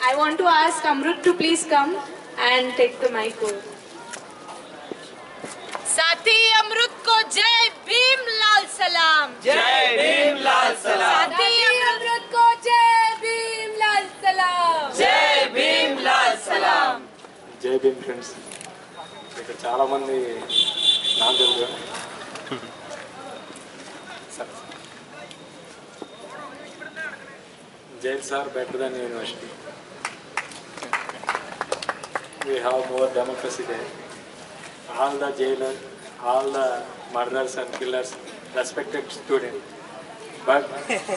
I want to ask Amrut to please come and take the mic over. साथी अमृत को जय भीम लाल सलाम जय भीम लाल सलाम साथी अमृत को जय भीम लाल सलाम जय भीम लाल सलाम జై భీమ్ ఫ్రెండ్స్ ఇక్కడ చాలా మంది నాకు తెలుసు సరే. Jail sir better then university we have more democracy they all the jailer all the murders and killers respected student but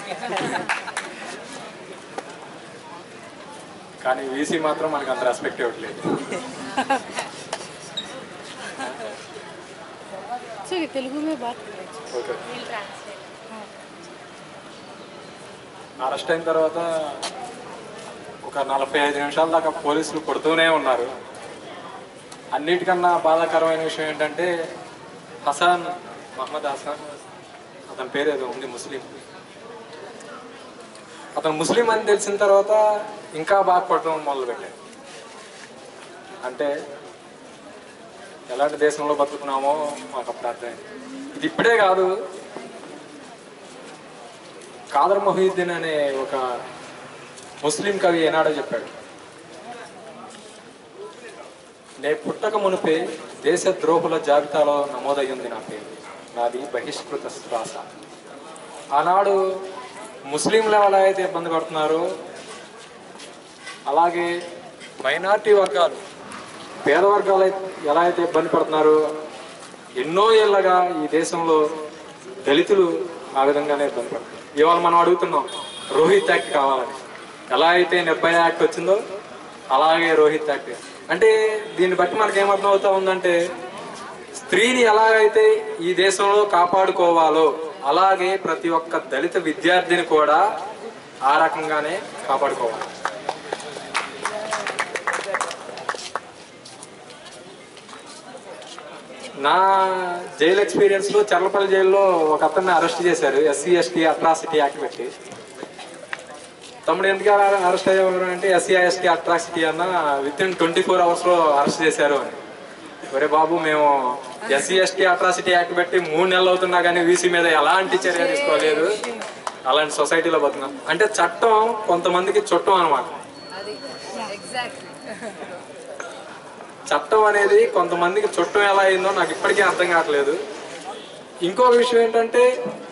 కానీ వీసీ మాత్రం మనకు అంత రెస్పెక్ట్ ఇవ్వట్లేదు सर तेलुगु में बात ఓకే అరెస్ట్ అయిన తర్వాత ఒక నలభై ఐదు నిమిషాల దాకా పోలీసులు కొడుతూనే ఉన్నారు అన్నిటికన్నా బాధాకరమైన విషయం ఏంటంటే హసాన్ మహమ్మద్ హసాన్ అతని పేరు ఏదో ఉంది ముస్లిం అతను ముస్లిం అని తెలిసిన తర్వాత ఇంకా బాగా కొట్టడం మొదలుపెట్టాడు అంటే ఎలాంటి దేశంలో బతుకుతున్నామో మాకు అప్పుడు అర్థమైంది ఇది ఇప్పుడే కాదు కాదర్ మొహీద్దీన్ అనే ఒక ముస్లిం కవి ఏనాడో చెప్పాడు నే పుట్టక మునిపే దేశ ద్రోహుల జాబితాలో నమోదయ్యింది నా పేరు నాది బహిష్కృత శ్వాస ఆనాడు ముస్లింలు ఎలా అయితే ఇబ్బంది పడుతున్నారో అలాగే మైనార్టీ వర్గాలు పేద వర్గాలు అయితే ఎలా అయితే ఇబ్బంది పడుతున్నారో ఎన్నో ఏళ్ళగా ఈ దేశంలో దళితులు ఆ విధంగానే ఇబ్బంది పడుతున్నారు ఇవాళ మనం అడుగుతున్నాం రోహిత్ యాక్ట్ కావాలని ఎలా అయితే నిర్భయ యాక్ట్ వచ్చిందో అలాగే రోహిత్ యాక్ట్ అంటే దీన్ని బట్టి మనకి ఏమర్థం అవుతా ఉందంటే స్త్రీని ఎలాగైతే ఈ దేశంలో కాపాడుకోవాలో అలాగే ప్రతి ఒక్క దళిత విద్యార్థిని కూడా ఆ రకంగానే కాపాడుకోవాలి నా జైలు ఎక్స్పీరియన్స్ లో చర్లపల్లి జైల్లో ఒక అతన్ని అరెస్ట్ చేశారు ఎస్సీ ఎస్టీ అట్రాసిటీ యాక్ట్ పెట్టి తమ్ముడు ఎందుకు అరెస్ట్ అయ్యేవారు అంటే ఎస్సీ ఎస్టీ అట్రాసిటీ అన్న with in twenty four hours లో అరెస్ట్ చేశారు అని ఒరే బాబు మేము ఎస్సీ ఎస్టీ అట్రాసిటీ యాక్ట్ పెట్టి మూడు నెలలు అవుతున్నా కానీ వీసీ మీద ఎలాంటి చర్య తీసుకోలేదు అలాంటి సొసైటీలో బతున్నాం అంటే చట్టం కొంతమందికి చుట్టం అనమాట एग्जैक्टली చట్టం అనేది కొంతమందికి చుట్టం ఎలా అయిందో నాకు ఇప్పటికీ అర్థం కావట్లేదు ఇంకొక విషయం ఏంటంటే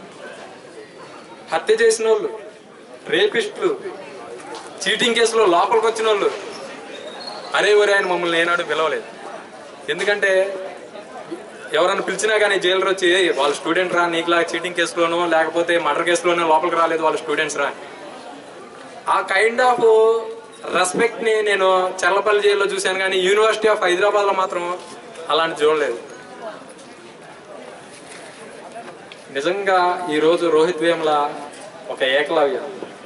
హత్య చేసిన వాళ్ళు రేపిస్టులు చీటింగ్ కేసులో లోపలికి వచ్చిన వాళ్ళు అరే ఒరే ఆయన మమ్మల్ని ఏనాడు పిలవలేదు ఎందుకంటే ఎవరైనా పిలిచినా కానీ జైలర్ వచ్చి "ఏయ్, వాళ్ళ స్టూడెంట్ రా నీకులా చీటింగ్ కేసులోనో లేకపోతే మర్డర్ కేసులోనో లోపలికి రాలేదు వాళ్ళ స్టూడెంట్స్ రా అని. ఆ కైండ్ ఆఫ్ రెస్పెక్ట్ ని నేను చల్లపల్లి జైల్లో చూశాను కానీ యూనివర్సిటీ ఆఫ్ హైదరాబాద్ లో మాత్రం అలాంటి చూడలేదు నిజంగా ఈ రోజు రోహిత్ వేముల ఒక ఏకలవ్య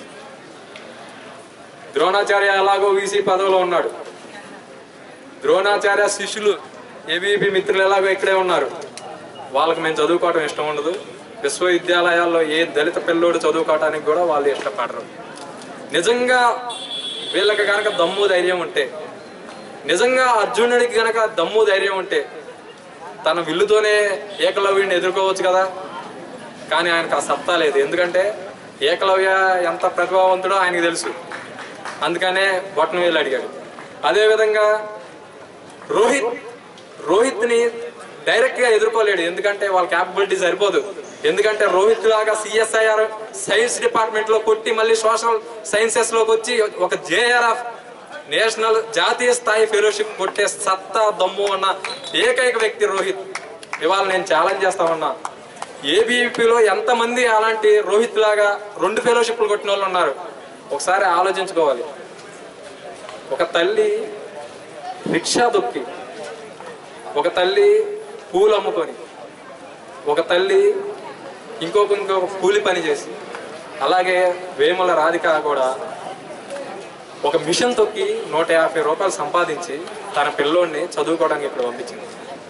ద్రోణాచార్య ఎలాగో వీసీ పదవిలో ఉన్నాడు ద్రోణాచార్య శిష్యులు ఏబీపీ మిత్రులు ఎలాగో ఇక్కడే ఉన్నారు వాళ్ళకి మేము చదువుకోవటం ఇష్టం ఉండదు విశ్వవిద్యాలయాల్లో ఏ దళిత పిల్లోడు చదువుకోవటానికి కూడా వాళ్ళు ఇష్టపడరు నిజంగా వీళ్ళకి గనక దమ్ము ధైర్యం ఉంటే నిజంగా అర్జునుడికి గనక దమ్ము ధైర్యం ఉంటే తన విల్లుతోనే ఏకలవ్యుడిని ఎదుర్కోవచ్చు కదా కానీ ఆయనకు ఆ సత్తా లేదు ఎందుకంటే ఏకలవ్య ఎంత ప్రతిభావంతుడో ఆయనకు తెలుసు అందుకనే బొట్టన వేలు అడిగాడు అదేవిధంగా రోహిత్ రోహిత్ని డైరెక్ట్ గా ఎదుర్కోలేడు ఎందుకంటే వాళ్ళ క్యాపబిలిటీ సరిపోదు ఎందుకంటే రోహిత్ లాగా సిఎస్ఐఆర్ సైన్స్ డిపార్ట్మెంట్ లో కొట్టి మళ్ళీ సోషల్ సైన్సెస్ లోకి వచ్చి ఒక జేఆర్ఎఫ్ నేషనల్ జాతీయ స్థాయి ఫెలోషిప్ కొట్టే సత్తా దమ్ము ఉన్న ఏకైక వ్యక్తి రోహిత్ ఇవాళ నేను ఛాలెంజ్ చేస్తా ఉన్నా ఏబీపీలో ఎంతమంది అలాంటి రోహిత్ లాగా రెండు ఫెలోషిప్లు కొట్టిన వాళ్ళు ఉన్నారు ఒకసారి ఆలోచించుకోవాలి ఒక తల్లి రిక్షా దొక్కి ఒక తల్లి పూలు అమ్ముకొని ఒక తల్లి ఇంకొక ఇంకొక కూలి పని చేసి అలాగే వేముల రాధిక కూడా ఒక మిషన్ తొక్కి నూట యాభై రూపాయలు సంపాదించి తన పిల్లోడిని చదువుకోవడానికి ఇక్కడ పంపించింది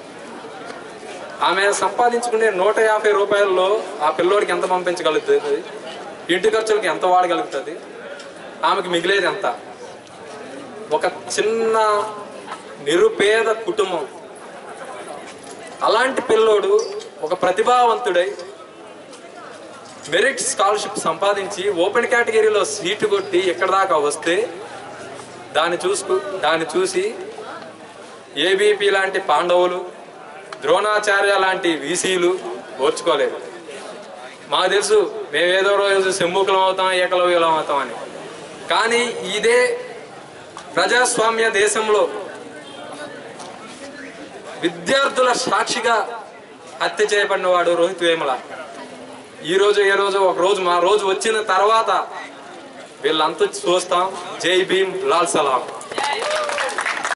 ఆమె సంపాదించుకునే నూట యాభై రూపాయల్లో ఆ పిల్లోడికి ఎంత పంపించగలుగుతుంది ఇంటి ఖర్చులకి ఎంత వాడగలుగుతుంది ఆమెకి మిగిలేది ఎంత ఒక చిన్న నిరుపేద కుటుంబం అలాంటి పిల్లోడు ఒక ప్రతిభావంతుడై మెరిట్ స్కాలర్షిప్ సంపాదించి ఓపెన్ కేటగిరీలో సీటు కొట్టి ఇక్కడ దాకా వస్తే దాన్ని చూసుకు దాన్ని చూసి ఏబీపీ లాంటి పాండవులు ద్రోణాచార్య లాంటి వీసీలు ఓర్చుకోలేదు మాకు తెలుసు మేము ఏదో రోజు సెమ్ముకులం అవుతాం ఏకలవ్యులం అవుతాం అని కానీ ఇదే ప్రజాస్వామ్య దేశంలో విద్యార్థుల సాక్షిగా హత్య చేయబడిన వాడు రోహిత్ వేముల ఈ రోజు ఏ రోజు ఒక రోజు మా రోజు వచ్చిన తర్వాత వీళ్ళంతా చూస్తాం జై భీమ్ లాల్ సలాం